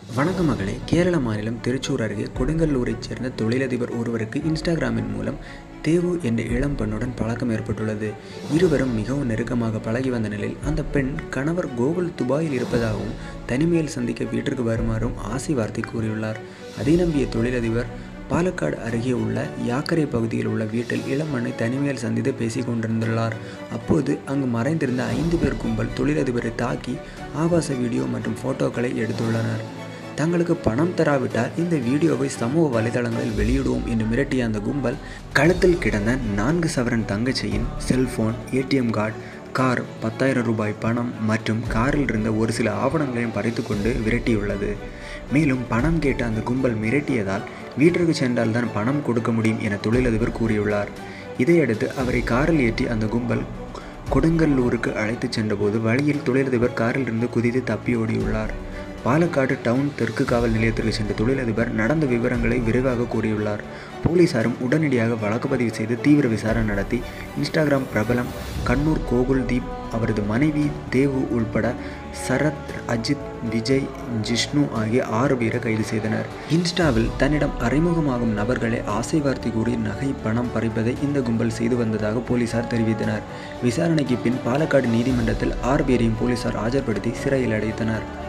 வணக்கம் மகளே கேரள மாநிலம் திருச்சூர் அருகே கொடுங்கல்லூரைச் சேர்ந்த தொழிலதிபர் ஒருவருக்கு இன்ஸ்டாகிராமின் மூலம் தேவு என்ற இளம் பெண்ணுடன் பழக்கம் ஏற்பட்டுள்ளது இருவரும் மிகவும் நெருக்கமாக பழகி வந்த நிலையில் அந்த பெண் கணவர் கோகுல் துபாயில் இருப்பதாகவும் தனிமையில் சந்திக்க வீட்டிற்கு வருமாறும் ஆசை வார்த்தை கூறியுள்ளார் அதை நம்பிய தொழிலதிபர் பாலக்காடு அருகே உள்ள யாக்கரை பகுதியில் உள்ள வீட்டில் இளமண்ணை தனிமையில் சந்தித்து பேசிக் கொண்டிருந்துள்ளார் அப்போது அங்கு மறைந்திருந்த ஐந்து பேர் கும்பல் தொழிலதிபரை தாக்கி ஆபாச வீடியோ மற்றும் போட்டோக்களை எடுத்துள்ளனர் தங்களுக்கு பணம் தராவிட்டால் இந்த வீடியோவை சமூக வலைதளங்களில் வெளியிடுவோம் என்று மிரட்டிய அந்த கும்பல் களத்தில் கிடந்த நான்கு சவரன் தங்கச்செயின் செல்போன் ஏடிஎம் கார்டு கார் பத்தாயிரம் ரூபாய் பணம் மற்றும் காரில் இருந்த ஒரு சில ஆவணங்களையும் பறித்து கொண்டு விரட்டியுள்ளது மேலும் பணம் கேட்ட அந்த கும்பல் மிரட்டியதால் வீட்டிற்கு சென்றால் தான் பணம் கொடுக்க முடியும் என தொழிலதிபர் கூறியுள்ளார் இதையடுத்து அவரை காரில் ஏற்றி அந்த கும்பல் கொடுங்கல்லூருக்கு அழைத்துச் சென்றபோது வழியில் தொழிலதிபர் காரில் இருந்து குதித்து தப்பி ஓடியுள்ளார் பாலக்காடு டவுன் தெற்கு காவல் நிலையத்திற்கு சென்ற தொழிலதிபர் நடந்த விவரங்களை விரைவாக கூறியுள்ளார் போலீசாரும் உடனடியாக வழக்கு பதிவு செய்து தீவிர விசாரணை நடத்தி இன்ஸ்டாகிராம் பிரபலம் கண்ணூர் கோகுல் தீப் அவரது மனைவி தேவு உள்பட சரத் அஜித் விஜய் ஜிஷ்ணு ஆகிய ஆறு பேரை கைது செய்தனர் இன்ஸ்டாவில் தன்னிடம் அறிமுகமாகும் நபர்களை ஆசை வார்த்தை கூறி நகை பணம் பறிப்பதை இந்த கும்பல் செய்து வந்ததாக போலீசார் தெரிவித்தனர் விசாரணைக்கு பின் பாலக்காடு நீதிமன்றத்தில் ஆறு பேரையும் போலீசார் ஆஜர்படுத்தி சிறையில் அடைத்தனர்